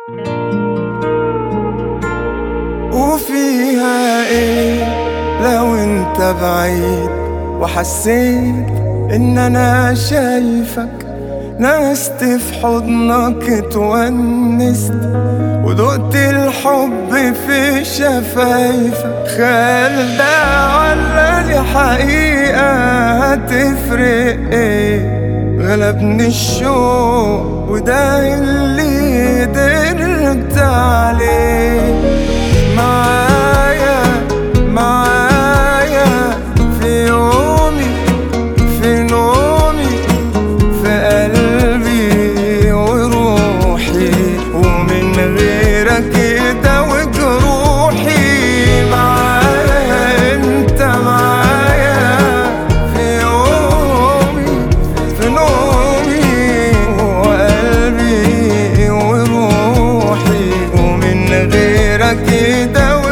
وفيها ايه لو انت بعيد وحسيت ان انا شايفك نست في حضنك اتونست ودقت الحب في شفايفك خيال ده ولا دي حقيقة هتفرق ايه غلبني الشوق وده اللي قدرت عليه معايا معايا في يومي في نومي في قلبي وروحي ومن غيرك كده وجروحي معايا انت معايا في يومي في نومي وقلبي وروحي ومن غيرك كده وجروحي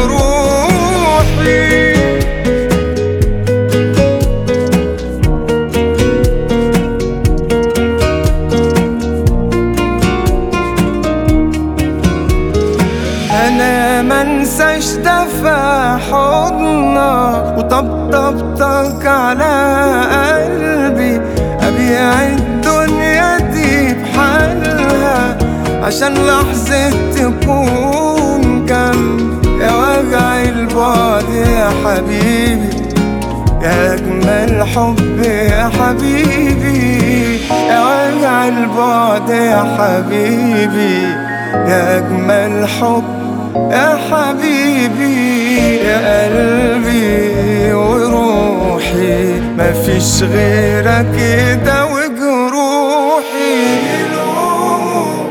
انا منساش دفع حضنك وطبطبتك على قلبي ابيع الدنيا دي بحالها عشان لحظة تكون جنبي يا وجع البعد يا حبيبي يا أجمل حب يا حبيبي يا وجع البعد يا حبيبي يا أجمل حب يا حبيبي يا قلبي وروحي مفيش غيرك كده وجروحي يلوموا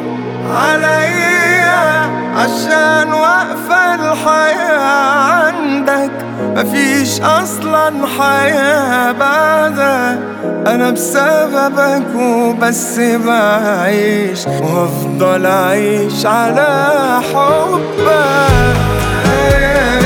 عليا عشان واقفة الحياة عندك مفيش أصلا حياة بعدك أنا بسببك وبس بعيش وهفضل أعيش على حبك